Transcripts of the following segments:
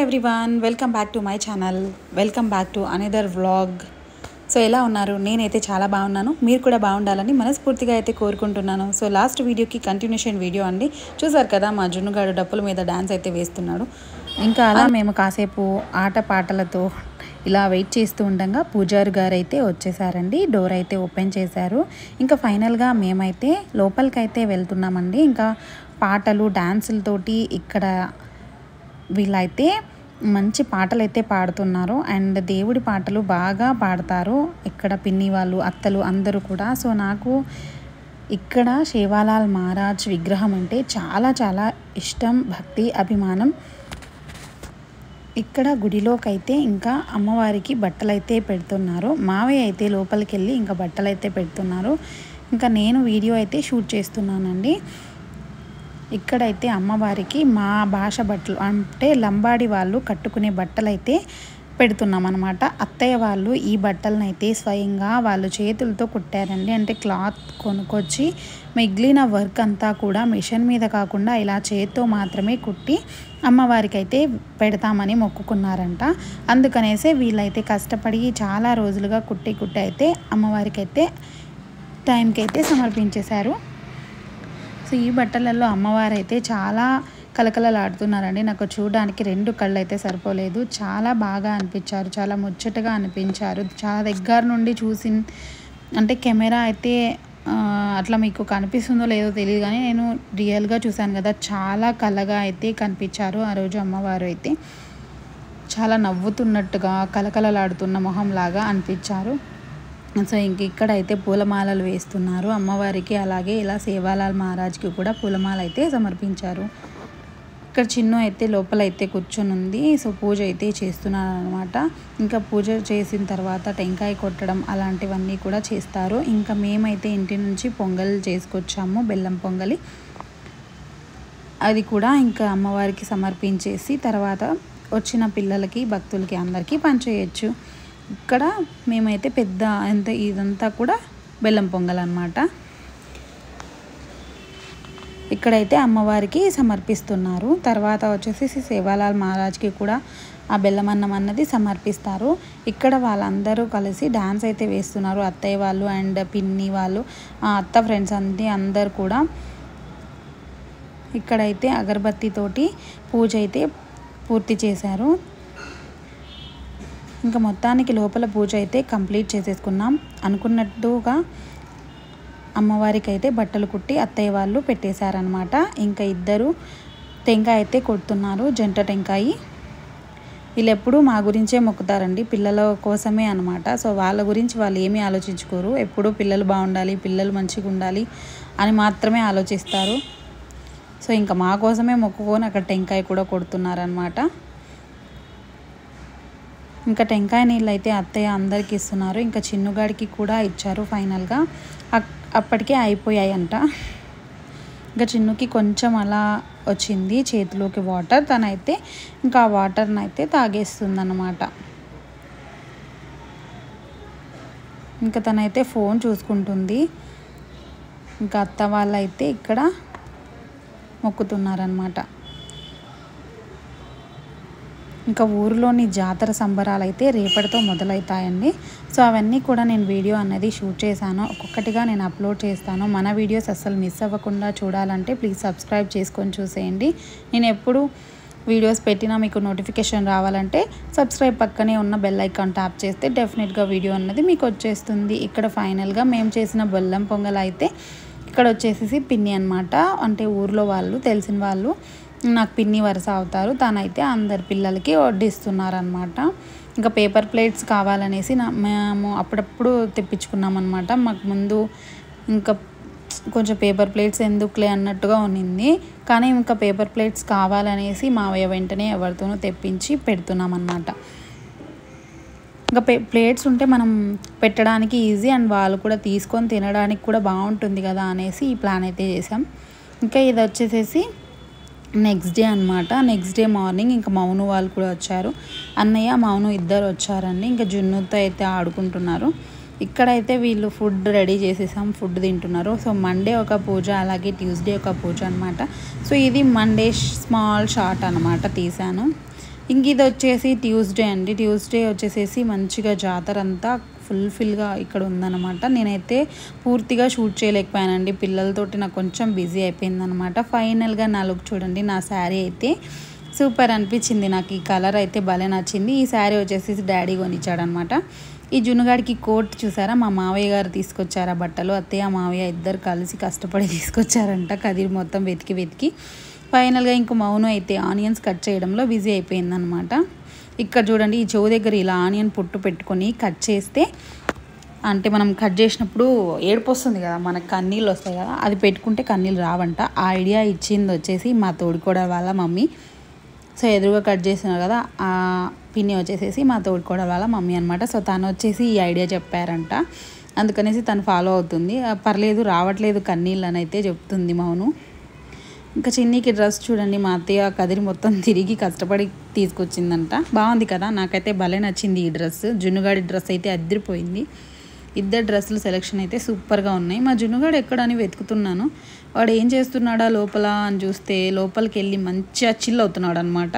everyone welcome back to my channel welcome back to another vlog so ఎలా ఉన్నారు నేనైతే చాలా బాగున్నాను మీరు కూడా బాగుండాలని మనస్ఫూర్తిగా అయితే కోరుకుంటున్నాను సో లాస్ట్ వీడియోకి కంటిన్యూషన్ వీడియో అండి చూసారు కదా మా జున్నుగాడు డప్పుల మీద డాన్స్ అయితే వేస్తున్నాడు ఇంకా అలా మేము కాసేపు ఆట పాటలతో ఇలా వెయిట్ చేస్తూ ఉండగా పూజారి గారు అయితే వచ్చేసారండి డోర్ అయితే ఓపెన్ చేశారు ఇంకా ఫైనల్గా మేమైతే లోపలికైతే వెళ్తున్నామండి ఇంకా పాటలు డాన్సులతోటి ఇక్కడ వీళ్ళైతే మంచి పాటలు అయితే పాడుతున్నారు అండ్ దేవుడి పాటలు బాగా పాడతారు ఇక్కడ పిన్ని వాళ్ళు అత్తలు అందరూ కూడా సో నాకు ఇక్కడ శేవాలాల్ మహారాజ్ విగ్రహం అంటే చాలా చాలా ఇష్టం భక్తి అభిమానం ఇక్కడ గుడిలోకైతే ఇంకా అమ్మవారికి బట్టలు అయితే పెడుతున్నారు మావయ్య అయితే లోపలికి వెళ్ళి ఇంకా బట్టలు అయితే పెడుతున్నారు ఇంకా నేను వీడియో అయితే షూట్ చేస్తున్నానండి ఇక్కడైతే అమ్మవారికి మా భాష బట్టలు అంటే లంబాడి వాళ్ళు కట్టుకునే బట్టలు అయితే పెడుతున్నాం అనమాట అత్తయ్య వాళ్ళు ఈ బట్టలను అయితే స్వయంగా వాళ్ళు చేతులతో కుట్టారండి అంటే క్లాత్ కొనుక్కొచ్చి మిగిలిన వర్క్ అంతా కూడా మిషన్ మీద కాకుండా ఇలా చేత్తో మాత్రమే కుట్టి అమ్మవారికి అయితే పెడతామని మొక్కుకున్నారంట అందుకనేసే వీళ్ళైతే కష్టపడి చాలా రోజులుగా కుట్టి కుట్టి అయితే అమ్మవారికి అయితే టైంకి అయితే సమర్పించేశారు సో ఈ బట్టలలో అమ్మవారు అయితే చాలా కలకలలాడుతున్నారండి నాకు చూడడానికి రెండు కళ్ళు అయితే సరిపోలేదు చాలా బాగా అనిపించారు చాలా ముచ్చటగా అనిపించారు చాలా దగ్గర నుండి చూసి అంటే కెమెరా అయితే ఆ, అట్లా మీకు కనిపిస్తుందో లేదో తెలియదు కానీ నేను రియల్గా చూశాను కదా చాలా కలగా అయితే కనిపించారు ఆ రోజు అమ్మవారు అయితే చాలా నవ్వుతున్నట్టుగా కలకలలాడుతున్న మొహం లాగా అనిపించారు సో ఇంక ఇక్కడ అయితే పూలమాలలు వేస్తున్నారు అమ్మవారికి అలాగే ఇలా సేవాలాల్ మహారాజ్కి కూడా పూలమాల అయితే సమర్పించారు ఇక్కడ చిన్ను అయితే లోపల అయితే కూర్చొని ఉంది సో పూజ అయితే చేస్తున్నారు అనమాట ఇంకా పూజ చేసిన తర్వాత టెంకాయ కొట్టడం అలాంటివన్నీ కూడా చేస్తారు ఇంకా మేమైతే ఇంటి నుంచి పొంగల్ చేసుకొచ్చాము బెల్లం పొంగలి అది కూడా ఇంకా అమ్మవారికి సమర్పించేసి తర్వాత వచ్చిన పిల్లలకి భక్తులకి అందరికీ పంచేయచ్చు ఇక్కడ మేమైతే పెద్ద ఎంత ఇదంతా కూడా బెల్లం పొంగల్ అనమాట ఇక్కడైతే అమ్మవారికి సమర్పిస్తున్నారు తర్వాత వచ్చేసి సేవాలాల్ మహారాజ్కి కూడా ఆ బెల్లం అన్నం అన్నది సమర్పిస్తారు ఇక్కడ వాళ్ళందరూ కలిసి డ్యాన్స్ అయితే వేస్తున్నారు అత్తయ్య వాళ్ళు అండ్ పిన్ని వాళ్ళు ఆ అత్త ఫ్రెండ్స్ అంతే అందరు కూడా ఇక్కడైతే అగరబత్తితోటి పూజ అయితే పూర్తి చేశారు ఇంకా మొత్తానికి లోపల పూజ అయితే కంప్లీట్ చేసేసుకున్నాం అనుకున్నట్టుగా అమ్మవారికి అయితే బట్టలు కుట్టి అత్తయ్య వాళ్ళు పెట్టేశారనమాట ఇంకా ఇద్దరు టెంకాయ అయితే కొడుతున్నారు జంట టెంకాయి వీళ్ళు ఎప్పుడూ మా గురించే మొక్కుతారండి పిల్లల కోసమే అనమాట సో వాళ్ళ గురించి వాళ్ళు ఏమీ ఆలోచించుకోరు ఎప్పుడూ పిల్లలు బాగుండాలి పిల్లలు మంచిగా ఉండాలి అని మాత్రమే ఆలోచిస్తారు సో ఇంకా మా కోసమే మొక్కుకొని అక్కడ టెంకాయ కూడా కొడుతున్నారనమాట ఇంకా టెంకాయ నీళ్ళు అయితే అత్తయ్య అందరికి ఇస్తున్నారు ఇంకా చిన్నుగాడికి కూడా ఇచ్చారు ఫైనల్గా అక్- అప్పటికే అయిపోయాయి అంట ఇంకా చిన్నుకి కొంచెం అలా వచ్చింది చేతిలోకి వాటర్ తనైతే ఇంకా ఆ వాటర్ని అయితే తాగేస్తుంది ఇంకా తనైతే ఫోన్ చూసుకుంటుంది ఇంకా అత్త వాళ్ళైతే ఇక్కడ మొక్కుతున్నారనమాట ఇంకా ఊరిలోని జాతర సంబరాలు అయితే రేపటితో మొదలవుతాయండి సో అవన్నీ కూడా నేను వీడియో అనేది షూట్ చేశాను ఒక్కొక్కటిగా నేను అప్లోడ్ చేస్తాను మన వీడియోస్ అస్సలు మిస్ అవ్వకుండా చూడాలంటే ప్లీజ్ సబ్స్క్రైబ్ చేసుకొని చూసేయండి నేను ఎప్పుడు వీడియోస్ పెట్టినా మీకు నోటిఫికేషన్ రావాలంటే సబ్స్క్రైబ్ పక్కనే ఉన్న బెల్ ఐకాన్ ట్యాప్ చేస్తే డెఫినెట్గా వీడియో అన్నది మీకు వచ్చేస్తుంది ఇక్కడ ఫైనల్గా మేము చేసిన బెల్లం పొంగల్ అయితే ఇక్కడ వచ్చేసేసి పిన్ని అనమాట అంటే ఊర్లో వాళ్ళు తెలిసిన వాళ్ళు నాకు పిన్ని వరుస అవుతారు తనైతే అందరి పిల్లలకి వడ్డిస్తున్నారనమాట ఇంకా పేపర్ ప్లేట్స్ కావాలనేసి నా మేము అప్పుడప్పుడు తెప్పించుకున్నాం అనమాట మాకు ముందు ఇంకా కొంచెం పేపర్ ప్లేట్స్ ఎందుకులే అన్నట్టుగా ఉన్నింది కానీ ఇంకా పేపర్ ప్లేట్స్ కావాలనేసి మావయ్య వెంటనే ఎవరితోనో తెప్పించి పెడుతున్నాం అనమాట ఇంకా ప్లే ప్లేట్స్ ఉంటే మనం పెట్టడానికి ఈజీ అండ్ వాళ్ళు కూడా తీసుకొని తినడానికి కూడా బాగుంటుంది కదా అనేసి ఈ ప్లాన్ అయితే చేసాం ఇంకా ఇది వచ్చేసేసి నెక్స్ట్ డే అనమాట నెక్స్ట్ డే మార్నింగ్ ఇంకా మౌను వాళ్ళు కూడా వచ్చారు అన్నయ్య మౌను ఇద్దరు వచ్చారండి ఇంకా జున్నుతో అయితే ఆడుకుంటున్నారు ఇక్కడైతే వీళ్ళు ఫుడ్ రెడీ చేసేసాం ఫుడ్ తింటున్నారు సో మండే ఒక పూజ అలాగే ట్యూస్డే ఒక పూజ అనమాట సో ఇది మండే స్మాల్ షార్ట్ అనమాట తీసాను ఇంక ఇది వచ్చేసి ట్యూస్డే అండి ట్యూస్డే వచ్చేసేసి మంచిగా జాతర అంతా ఫుల్ఫిల్గా ఇక్కడ ఉందన్నమాట నేనైతే పూర్తిగా షూట్ చేయలేకపోయానండి పిల్లలతోటి నాకు కొంచెం బిజీ అయిపోయిందనమాట ఫైనల్గా నా లుక్ చూడండి నా శారీ అయితే సూపర్ అనిపించింది నాకు ఈ కలర్ అయితే భలే నచ్చింది ఈ శారీ వచ్చేసి డాడీ కొనిచ్చాడనమాట ఈ జునుగాడికి కోట్ చూసారా మా మావయ్య గారు తీసుకొచ్చారా బట్టలు అత్తయ్య మావయ్య ఇద్దరు కలిసి కష్టపడి తీసుకొచ్చారంట కదిరి మొత్తం వెతికి వెతికి ఫైనల్గా ఇంకో మౌను అయితే ఆనియన్స్ కట్ చేయడంలో బిజీ అయిపోయిందనమాట ఇక్కడ చూడండి ఈ చెవు దగ్గర ఇలా ఆనియన్ పుట్టు పెట్టుకొని కట్ చేస్తే అంటే మనం కట్ చేసినప్పుడు ఏడుపు వస్తుంది కదా మనకు కన్నీళ్ళు వస్తాయి కదా అది పెట్టుకుంటే కన్నీళ్ళు రావంట ఆ ఐడియా ఇచ్చింది వచ్చేసి మా తోడుకోడ వాళ్ళ మమ్మీ సో ఎదురుగా కట్ చేసినారు కదా ఆ పిన్ని వచ్చేసేసి మా తోడుకోడ వాళ్ళ మమ్మీ అనమాట సో తను వచ్చేసి ఈ ఐడియా చెప్పారంట అందుకనేసి తను ఫాలో అవుతుంది "ఆ, పర్లేదు రావట్లేదు కన్నీళ్ళు అని అయితే చెప్తుంది మౌను ఇంకా చిన్నీకి డ్రెస్ చూడండి మా అత్తయ్య కదిరి మొత్తం తిరిగి కష్టపడి తీసుకొచ్చిందంట బాగుంది కదా నాకైతే భలే నచ్చింది ఈ డ్రెస్ జున్నుగాడి డ్రెస్ అయితే అద్దరిపోయింది ఇద్దరు డ్రెస్సులు సెలెక్షన్ అయితే సూపర్గా ఉన్నాయి మా జున్నుగాడు ఎక్కడని వెతుకుతున్నాను వాడు ఏం చేస్తున్నాడా లోపల అని చూస్తే లోపలికి వెళ్ళి మంచిగా చిల్ అవుతున్నాడు అనమాట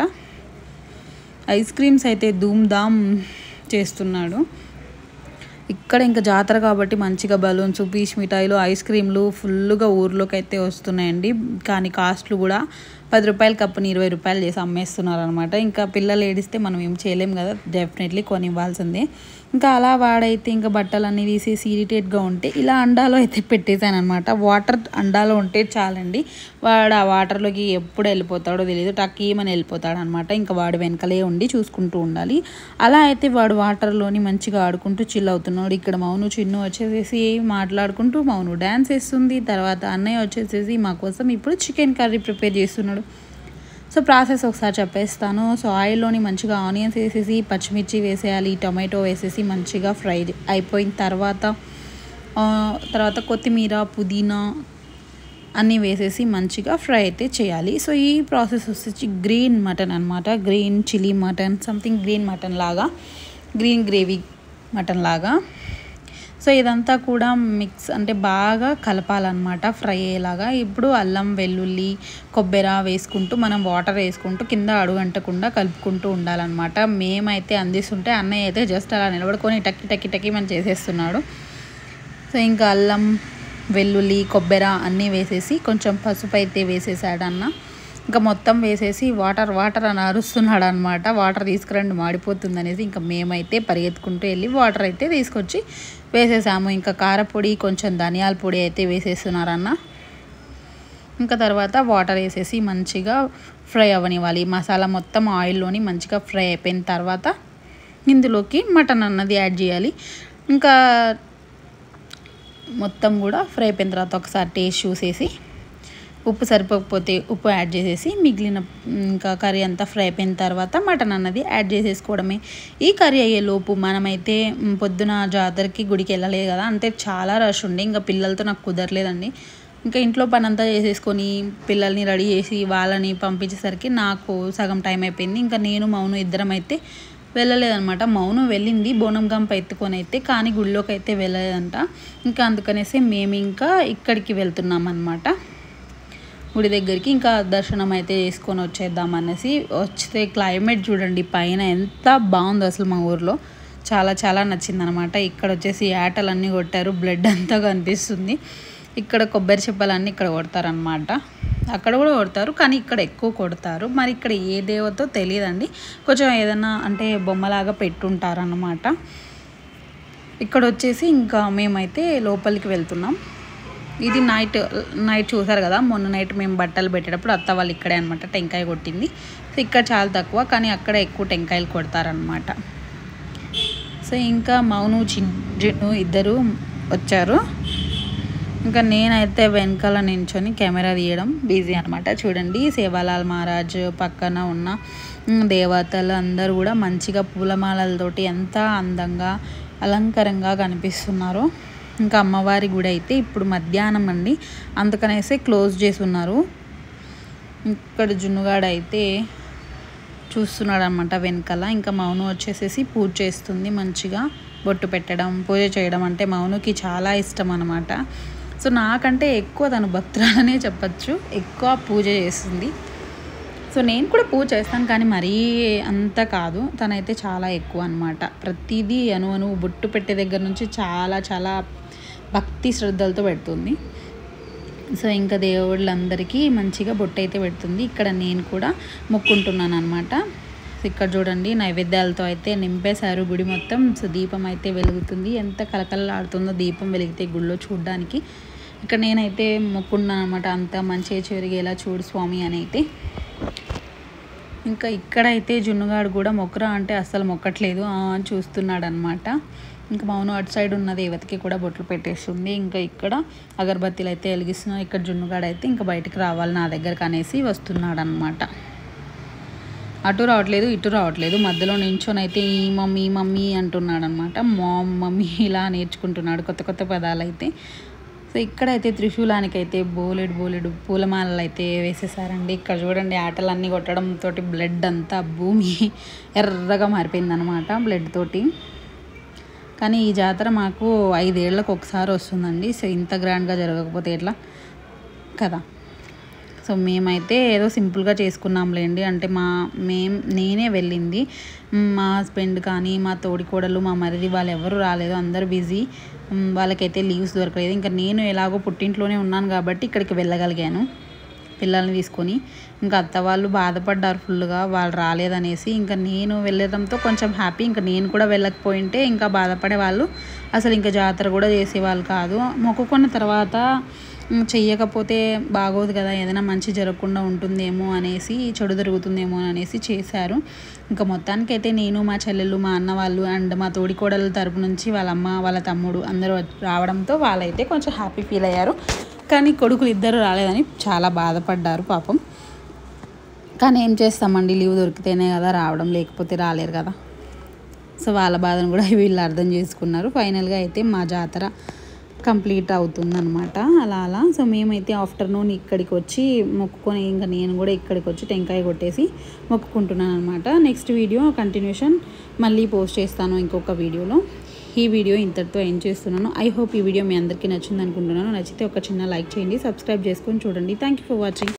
ఐస్ క్రీమ్స్ అయితే ధూమ్ ధామ్ చేస్తున్నాడు ఇక్కడ ఇంకా జాతర కాబట్టి మంచిగా బలూన్స్ పీచ్ మిఠాయిలు ఐస్ క్రీమ్లు ఫుల్గా ఊర్లోకి అయితే వస్తున్నాయండి కానీ కాస్ట్లు కూడా పది రూపాయల కప్పుని ఇరవై రూపాయలు చేసి అమ్మేస్తున్నారు అనమాట ఇంకా పిల్లలు ఏడిస్తే మనం ఏం చేయలేం కదా డెఫినెట్లీ కొని ఇవ్వాల్సిందే ఇంకా అలా వాడైతే ఇంకా బట్టలన్నీ తీసేసి ఇరిటేట్గా ఉంటే ఇలా అండాలో అయితే పెట్టేశాను అనమాట వాటర్ అండాలో ఉంటే చాలండి వాడు ఆ వాటర్లోకి ఎప్పుడు వెళ్ళిపోతాడో తెలియదు టక్కీమని వెళ్ళిపోతాడు అనమాట ఇంకా వాడు వెనకలే ఉండి చూసుకుంటూ ఉండాలి అలా అయితే వాడు వాటర్లోని మంచిగా ఆడుకుంటూ చిల్ అవుతున్నాడు ఇక్కడ మౌను చిన్ను వచ్చేసేసి మాట్లాడుకుంటూ మౌను డ్యాన్స్ వేస్తుంది తర్వాత అన్నయ్య వచ్చేసేసి మా కోసం ఇప్పుడు చికెన్ కర్రీ ప్రిపేర్ చేస్తున్నాడు సో ప్రాసెస్ ఒకసారి చెప్పేస్తాను సో ఆయిల్లోని మంచిగా ఆనియన్స్ వేసేసి పచ్చిమిర్చి వేసేయాలి టొమాటో వేసేసి మంచిగా ఫ్రై అయిపోయిన తర్వాత ఆ, తర్వాత కొత్తిమీర పుదీనా అన్నీ వేసేసి మంచిగా ఫ్రై అయితే చేయాలి సో ఈ ప్రాసెస్ వచ్చేసి గ్రీన్ మటన్ అనమాట green chilli mutton something green mutton లాగా గ్రీన్ గ్రేవీ మటన్ లాగా సో ఇదంతా కూడా మిక్స్ అంటే బాగా కలపాలన్నమాట ఫ్రై అయ్యేలాగా ఇప్పుడు అల్లం వెల్లుల్లి కొబ్బరి వేసుకుంటూ మనం వాటర్ వేసుకుంటూ కింద అడుగంటకుండా కలుపుకుంటూ ఉండాలన్నమాట మేమైతే అందిస్తుంటే అన్నయ్య అయితే జస్ట్ అలా నిలబడుకొని టక్కి టక్కి టక్కి మనం చేసేస్తున్నాడు సో ఇంకా అల్లం వెల్లుల్లి కొబ్బరి అన్నీ వేసేసి కొంచెం పసుపు అయితే వేసేసాడు అన్న ఇంకా మొత్తం వేసేసి వాటర్ వాటర్ అని అరుస్తున్నాడు అనమాట వాటర్ తీసుకురండి మాడిపోతుంది అనేసి ఇంకా మేమైతే పరిగెత్తుకుంటూ వెళ్ళి వాటర్ అయితే తీసుకొచ్చి వేసేసాము ఇంకా కారపొడి కొంచెం ధనియాల పొడి అయితే వేసేస్తున్నారన్న ఇంకా తర్వాత వాటర్ వేసేసి మంచిగా ఫ్రై అవ్వనివ్వాలి మసాలా మొత్తం ఆయిల్లోని మంచిగా ఫ్రై అయిపోయిన తర్వాత ఇందులోకి మటన్ అన్నది యాడ్ చేయాలి ఇంకా మొత్తం కూడా ఫ్రై అయిపోయిన తర్వాత ఒకసారి టేస్ట్ చూసేసి ఉప్పు సరిపోకపోతే ఉప్పు యాడ్ చేసేసి మిగిలిన ఇంకా కర్రీ అంతా ఫ్రై అయిపోయిన తర్వాత మటన్ అన్నది యాడ్ చేసేసుకోవడమే ఈ కర్రీ అయ్యేలోపు మనమైతే మ్, పొద్దున జాతరకి గుడికి వెళ్ళలేదు కదా అంటే చాలా రష్ ఉండే ఇంకా పిల్లలతో నాకు కుదరలేదండి ఇంకా ఇంట్లో పని అంతా చేసేసుకొని పిల్లల్ని రెడీ చేసి వాళ్ళని పంపించేసరికి నాకు సగం టైం అయిపోయింది ఇంకా నేను మౌను ఇద్దరం అయితే వెళ్ళలేదనమాట మౌను వెళ్ళింది బోనం గంప ఎత్తుకొని అయితే కానీ గుడిలోకి అయితే వెళ్ళలేదంట ఇంకా అందుకనేసి మేము ఇంకా ఇక్కడికి వెళ్తున్నాం అనమాట గుడి దగ్గరికి ఇంకా దర్శనం అయితే చేసుకొని వచ్చేద్దాం అనేసి వస్తే క్లైమేట్ చూడండి పైన ఎంత బాగుందో అసలు మా ఊర్లో చాలా చాలా నచ్చింది అనమాట ఇక్కడ వచ్చేసి ఆటలన్నీ కొట్టారు బ్లడ్ అంతా కనిపిస్తుంది ఇక్కడ కొబ్బరి చెప్పలన్నీ ఇక్కడ కొడతారనమాట అక్కడ కూడా కొడతారు కానీ ఇక్కడ ఎక్కువ కొడతారు మరి ఇక్కడ ఏ దేవతో తెలియదండి కొంచెం ఏదైనా అంటే బొమ్మలాగా పెట్టుంటారనమాట ఇక్కడ వచ్చేసి ఇంకా మేమైతే లోపలికి వెళ్తున్నాం ఇది నైట్ నైట్ చూసారు కదా మొన్న నైట్ మేము బట్టలు పెట్టేటప్పుడు అత్త వాళ్ళు ఇక్కడే అనమాట టెంకాయ కొట్టింది సో ఇక్కడ చాలా తక్కువ కానీ అక్కడ ఎక్కువ టెంకాయలు కొడతారనమాట సో ఇంకా మౌను చిన్ను ఇద్దరు వచ్చారు ఇంకా నేనైతే వెనకాల నించొని కెమెరా తీయడం బిజీ అనమాట చూడండి సేవాలాల్ మహారాజ్ పక్కన ఉన్న ఉమ్, దేవతలు అందరూ కూడా మంచిగా పూలమాలలతోటి ఎంత అందంగా అలంకరంగా కనిపిస్తున్నారు ఇంకా అమ్మవారి గుడి అయితే ఇప్పుడు మధ్యాహ్నం అండి అందుకనేసి క్లోజ్ చేసి ఉన్నారు ఇక్కడ జున్నుగాడు అయితే చూస్తున్నాడు అనమాట వెనకాల ఇంకా మౌను వచ్చేసేసి పూజ చేస్తుంది మంచిగా బొట్టు పెట్టడం పూజ చేయడం అంటే మౌనుకి చాలా ఇష్టం అనమాట సో నాకంటే ఎక్కువ తను భక్తురాలనే చెప్పచ్చు ఎక్కువ పూజ చేస్తుంది సో నేను కూడా పూజ చేస్తాను కానీ మరీ అంత కాదు తనైతే చాలా ఎక్కువ అనమాట ప్రతిదీ అను అను బొట్టు పెట్టే దగ్గర నుంచి చాలా చాలా భక్తి శ్రద్ధలతో పెడుతుంది సో ఇంకా దేవుళ్ళందరికీ మంచిగా బొట్టు అయితే పెడుతుంది ఇక్కడ నేను కూడా మొక్కుంటున్నాను అనమాట ఇక్కడ చూడండి నైవేద్యాలతో అయితే నింపేశారు గుడి మొత్తం సో దీపం అయితే వెలుగుతుంది ఎంత కలకలలాడుతుందో దీపం వెలిగితే గుడిలో చూడడానికి ఇక్కడ నేనైతే మొక్కున్నాను అనమాట అంత మంచిగా చెరిగేలా చూడు స్వామి అని అయితే ఇంకా ఇక్కడైతే జున్నుగాడు కూడా మొక్కరా అంటే అస్సలు మొక్కట్లేదు ఆ అని చూస్తున్నాడు అనమాట ఇంకా మౌను అటు సైడ్ ఉన్న దేవతకి కూడా బొట్లు పెట్టేస్తుంది ఇంకా ఇక్కడ అగరబత్తీలు అయితే వెలిగిస్తున్నాడు ఇక్కడ జున్నుగాడు అయితే ఇంకా బయటికి రావాలి నా దగ్గరకు అనేసి వస్తున్నాడు అనమాట అటు రావట్లేదు ఇటు రావట్లేదు మధ్యలో నించొని అయితే ఈ మమ్మీ మమ్మీ అంటున్నాడు అనమాట మామ్ మమ్మీ ఇలా నేర్చుకుంటున్నాడు కొత్త కొత్త పదాలు అయితే సో ఇక్కడైతే త్రిశూలానికి అయితే బోలెడు బోలెడు పూలమాలలు అయితే వేసేసారండి ఇక్కడ చూడండి ఆటలన్నీ కొట్టడంతో బ్లడ్ అంతా భూమి ఎర్రగా మారిపోయింది అనమాట బ్లడ్ తోటి కానీ ఈ జాతర మాకు ఐదేళ్లకు ఒకసారి వస్తుందండి సో ఇంత గ్రాండ్గా జరగకపోతే ఎట్లా కదా సో మేమైతే ఏదో సింపుల్గా చేసుకున్నాంలేండి అంటే మా మేం నేనే వెళ్ళింది మా హస్బెండ్ కానీ మా తోడికోడలు మా మరిది వాళ్ళు ఎవరు రాలేదు అందరు బిజీ వాళ్ళకైతే లీవ్స్ దొరకలేదు ఇంకా నేను ఎలాగో పుట్టింట్లోనే ఉన్నాను కాబట్టి ఇక్కడికి వెళ్ళగలిగాను పిల్లల్ని తీసుకొని ఇంకా అత్త వాళ్ళు బాధపడ్డారు ఫుల్గా వాళ్ళు రాలేదనేసి ఇంకా నేను వెళ్ళడంతో కొంచెం హ్యాపీ ఇంకా నేను కూడా వెళ్ళకపోయింటే ఇంకా బాధపడే వాళ్ళు అసలు ఇంకా జాతర కూడా చేసేవాళ్ళు కాదు మొక్కుకున్న తర్వాత ఉమ్, చెయ్యకపోతే బాగోదు కదా ఏదైనా మంచి జరగకుండా ఉంటుందేమో అనేసి చెడు జరుగుతుందేమో అనేసి చేశారు ఇంకా మొత్తానికైతే నేను మా చెల్లెళ్ళు మా అన్న వాళ్ళు అండ్ మా తోడికోడల తరపు నుంచి వాళ్ళ అమ్మ వాళ్ళ తమ్ముడు అందరూ వచ్చి- రావడంతో వాళ్ళైతే కొంచెం హ్యాపీ ఫీల్ అయ్యారు కానీ కొడుకులు ఇద్దరు రాలేదని చాలా బాధపడ్డారు పాపం కానీ ఏం చేస్తామండి లీవ్ దొరికితేనే కదా రావడం లేకపోతే రాలేరు కదా సో వాళ్ళ బాధను కూడా వీళ్ళు అర్థం చేసుకున్నారు ఫైనల్గా అయితే మా జాతర కంప్లీట్ అవుతుందన్నమాట అలా అలా సో మేమైతే ఆఫ్టర్నూన్ ఇక్కడికి వచ్చి మొక్కుకొని ఇంకా నేను కూడా ఇక్కడికి వచ్చి టెంకాయ కొట్టేసి మొక్కుకుంటున్నాను అనమాట నెక్స్ట్ వీడియో కంటిన్యూషన్ మళ్ళీ పోస్ట్ చేస్తాను ఇంకొక వీడియోలో ఈ వీడియో ఇంతటితో ఏం చేస్తున్నాను ఐ హోప్ ఈ వీడియో మీ అందరికీ నచ్చింది అనుకుంటున్నాను నచ్చితే ఒక చిన్న లైక్ చేయండి సబ్స్క్రైబ్ చేసుకొని చూడండి థ్యాంక్ యూ ఫర్ వాచింగ్